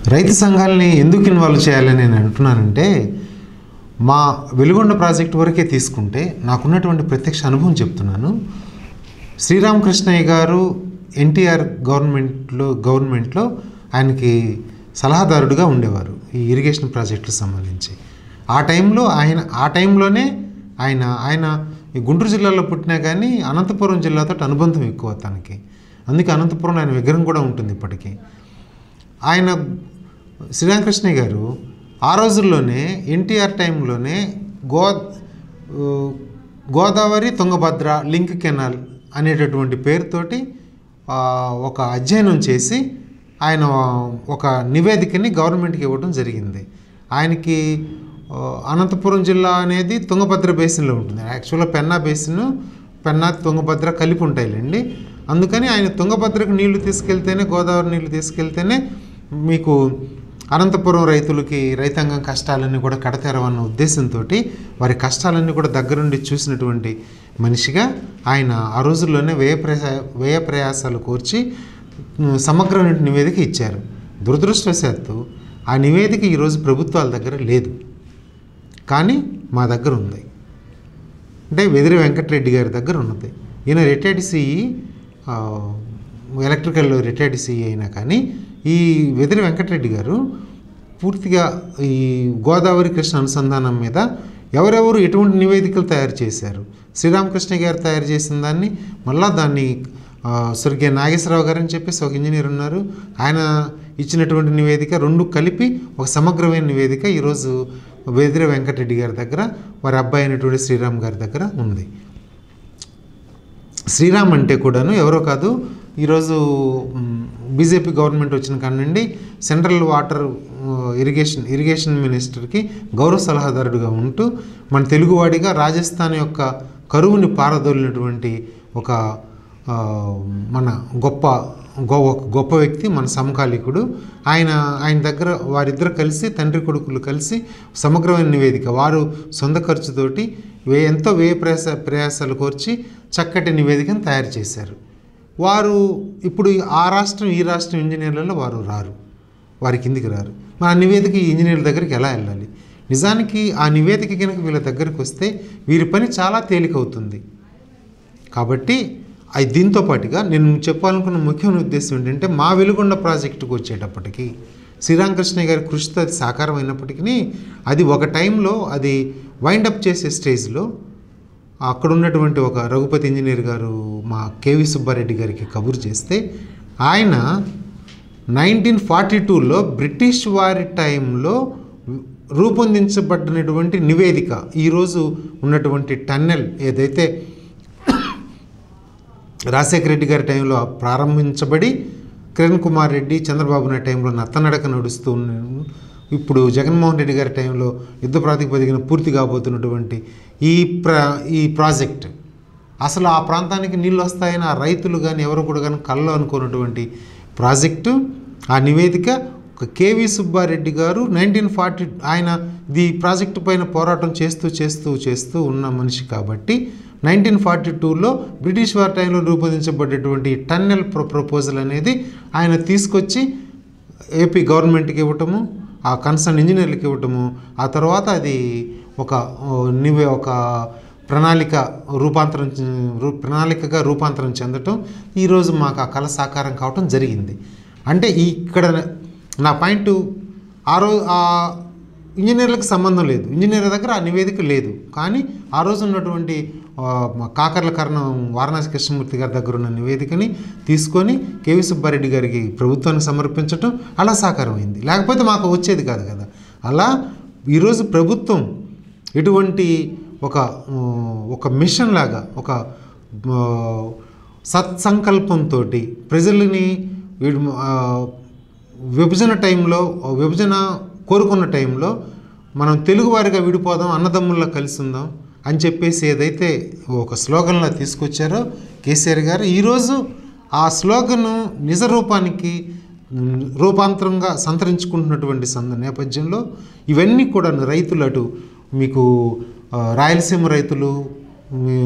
రైతు సంఘాలని ఎందుకు ఇన్వాల్వ్ చేయాలని నేను అంటున్నానంటే మా వెలుగొండ ప్రాజెక్టు వరకే తీసుకుంటే నాకున్నటువంటి ప్రత్యక్ష అనుభవం చెప్తున్నాను శ్రీరామకృష్ణయ్య గారు ఎన్టీఆర్ గవర్నమెంట్లో గవర్నమెంట్లో ఆయనకి సలహాదారుడిగా ఉండేవారు ఈ ఇరిగేషన్ ప్రాజెక్టులకు సంబంధించి ఆ టైంలో ఆయన ఆ టైంలోనే ఆయన ఆయన ఈ గుంటూరు జిల్లాలో పుట్టినా కానీ అనంతపురం జిల్లాతో అనుబంధం ఎక్కువ తనకి అందుకే అనంతపురంలో ఆయన విగ్రహం కూడా ఉంటుంది ఇప్పటికీ ఆయన శ్రీరామకృష్ణయ్య గారు ఆ రోజుల్లోనే ఎన్టీఆర్ టైంలోనే గో ఆ, గోదావరి తుంగభద్ర లింక్ కెనాల్ అనేటటువంటి పేరుతోటి ఆ, ఒక అధ్యయనం చేసి ఆయన ఒక నివేదికని గవర్నమెంట్కి ఇవ్వడం జరిగింది ఆయనకి ఆ, అనంతపురం జిల్లా అనేది తుంగభద్ర బేసిన్లో ఉంటుంది యాక్చువల్గా పెన్నా బేసిన్ పెన్నా తుంగభద్ర కలిపి ఉంటాయిలేండి అందుకని ఆయన తుంగభద్రకు నీళ్లు తీసుకెళ్తేనే గోదావరి నీళ్లు తీసుకెళ్తేనే మీకు అనంతపురం రైతులకి రైతాంగం కష్టాలన్నీ కూడా కడతెరవన్న ఉద్దేశంతో వారి కష్టాలన్నీ కూడా దగ్గరుండి చూసినటువంటి మనిషిగా ఆయన ఆ రోజుల్లోనే వ్యయ ప్రయా వ్యయ ప్రయాసాలు కోర్చి ఉమ్, సమగ్రమైన నివేదిక ఇచ్చారు దురదృష్టవశాత్తు ఆ నివేదిక ఈరోజు ప్రభుత్వాల దగ్గర లేదు కానీ మా దగ్గర ఉంది అంటే వెదిరి వెంకటరెడ్డి గారి దగ్గర ఉన్నది ఈయన రిటైర్డ్ సిఈ ఎలక్ట్రికల్లో రిటైర్డ్ సిఈ అయినా కానీ ఈ వెదిరి వెంకటరెడ్డి గారు పూర్తిగా ఈ గోదావరి కృష్ణ అనుసంధానం మీద ఎవరెవరు ఎటువంటి నివేదికలు తయారు చేశారు శ్రీరామకృష్ణ గారు తయారు చేసిన దాన్ని మళ్ళా దాన్ని ఆ, స్వర్గీయ నాగేశ్వరరావు గారు అని చెప్పేసి ఒక ఇంజనీర్ ఉన్నారు ఆయన ఇచ్చినటువంటి నివేదిక రెండు కలిపి ఒక సమగ్రమైన నివేదిక ఈరోజు వెదిరి వెంకటరెడ్డి గారి దగ్గర వారి అబ్బాయి అయినటువంటి శ్రీరామ్ గారి దగ్గర ఉంది శ్రీరామ్ అంటే కూడాను ఎవరో కాదు ఈరోజు మ్, బీజేపీ గవర్నమెంట్ వచ్చిన కాడి నుండి సెంట్రల్ వాటర్ ఆ, ఇరిగేషన్ ఇరిగేషన్ మినిస్టర్కి గౌరవ సలహాదారుడిగా ఉంటూ మన తెలుగువాడిగా రాజస్థాన్ యొక్క కరువుని పారదోలినటువంటి ఒక ఆ, మన గొప్ప గొ ఒక గొప్ప వ్యక్తి మన సమకాలీకుడు ఆయన ఆయన దగ్గర వారిద్దరు కలిసి తండ్రి కొడుకులు కలిసి సమగ్రమైన నివేదిక వారు సొంత ఖర్చుతోటి వే ఎంతో వ్యయ ప్రయాస ప్రయాసాలు కోర్చి చక్కటి నివేదికను తయారు చేశారు వారు ఇప్పుడు ఆ రాష్ట్రం ఈ రాష్ట్రం ఇంజనీర్లలో వారు రారు వారి కిందికి రారు మన నివేదిక ఈ ఇంజనీర్ల దగ్గరికి ఎలా వెళ్ళాలి నిజానికి ఆ నివేదిక కనుక వీళ్ళ దగ్గరికి వస్తే వీరి పని చాలా తేలికవుతుంది కాబట్టి అది దీంతో పాటుగా నేను చెప్పాలనుకున్న ముఖ్యమైన ఉద్దేశం ఏంటంటే మా వెలుగొండ ప్రాజెక్టుకు వచ్చేటప్పటికి శ్రీరామకృష్ణ గారి కృషితో అది సాకారం అయినప్పటికీ అది ఒక టైంలో అది వైండప్ చేసే స్టేజ్లో అక్కడ ఉన్నటువంటి ఒక రఘుపతి ఇంజనీర్ గారు మా కేవి సుబ్బారెడ్డి గారికి కబురు చేస్తే ఆయన నైన్టీన్ ఫార్టీ టూలో బ్రిటిష్ వారి టైంలో రూపొందించబడినటువంటి నివేదిక ఈరోజు ఉన్నటువంటి టన్నెల్ ఏదైతే రాజశేఖర రెడ్డి గారి టైంలో ప్రారంభించబడి కిరణ్ కుమార్ రెడ్డి చంద్రబాబు నాయుడు టైంలో నత్తనడక నడుస్తూ ఉన్న- ఇప్పుడు జగన్మోహన్ రెడ్డి గారి టైంలో యుద్ధ ప్రాతిపదికన పూర్తి కాబోతున్నటువంటి ఈ ప్ర ఈ ప్రాజెక్ట్ అసలు ఆ ప్రాంతానికి నీళ్ళు వస్తాయని ఆ రైతులు కానీ ఎవరు కూడా కానీ కళ్ళు అనుకున్నటువంటి ప్రాజెక్టు ఆ నివేదిక ఒక కేవి సుబ్బారెడ్డి గారు నైన్టీన్ ఫార్టీ ఆయన ఈ ప్రాజెక్టు పైన పోరాటం చేస్తూ చేస్తూ చేస్తూ ఉన్న మనిషి కాబట్టి నైన్టీన్ ఫార్టీ టూలో బ్రిటిష్ వారి టైంలో రూపొందించబడేటువంటి ఈ టన్నెల్ ప్రో ప్రపోజల్ అనేది ఆయన తీసుకొచ్చి ఏపీ గవర్నమెంట్కి ఇవ్వటము ఆ కన్సర్న్ ఇంజనీర్లకు ఇవ్వటము ఆ తర్వాత అది ఒక ఓ, నివే ఒక ప్రణాళిక రూపాంతరం చె- రూ ప్రణాళికగా రూపాంతరం చెందటం ఈరోజు మాకు ఆ కళ సాకారం కావటం జరిగింది అంటే ఈ ఇక్కడ నా పాయింట్ ఆ రోజు ఆ ఇంజనీర్లకు సంబంధం లేదు ఇంజనీర్ల దగ్గర ఆ నివేదిక లేదు కానీ ఆ రోజు ఉన్నటువంటి ఆ, మా కాకర్ల కర్ణం వారణాసి కృష్ణమూర్తి గారి దగ్గర ఉన్న నివేదికని తీసుకొని కేవి సుబ్బారెడ్డి గారికి ప్రభుత్వానికి సమర్పించటం అలా సాకారమైంది లేకపోతే మాకు వచ్చేది కాదు కదా అలా ఈరోజు ప్రభుత్వం ఎటువంటి ఒక ఆ, ఒక మిషన్ లాగా ఒక ఆ, సత్సంకల్పంతో ప్రజలని వీడు ఆ, విభజన టైంలో విభజన కోరుకున్న టైంలో మనం తెలుగువారిగా విడిపోదాం అన్నదమ్ముల్లా కలిసి ఉందాం అని చెప్పేసి ఏదైతే ఒక స్లోగన్లా తీసుకొచ్చారో కేసీఆర్ గారు ఈరోజు ఆ స్లోగన్ నిజ రూపానికి మ్, రూపాంతరంగా సంతరించుకుంటున్నటువంటి సంద నేపథ్యంలో ఇవన్నీ కూడా రైతులు అటు మీకు ఆ, రాయలసీమ రైతులు మీ,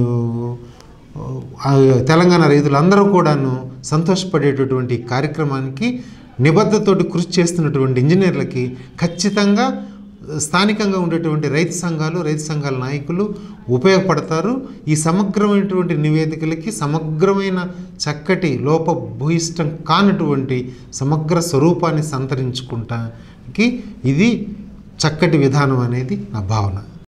ఆ, తెలంగాణ రైతులు అందరూ కూడాను సంతోషపడేటటువంటి కార్యక్రమానికి నిబద్ధతోటి కృషి చేస్తున్నటువంటి ఇంజనీర్లకి ఖచ్చితంగా స్థానికంగా ఉండేటువంటి రైతు సంఘాలు రైతు సంఘాల నాయకులు ఉపయోగపడతారు ఈ సమగ్రమైనటువంటి నివేదికలకి సమగ్రమైన చక్కటి లోపభూయిష్టం కానటువంటి సమగ్ర స్వరూపాన్ని సంతరించుకుంటానికి ఇది చక్కటి విధానం అనేది నా భావన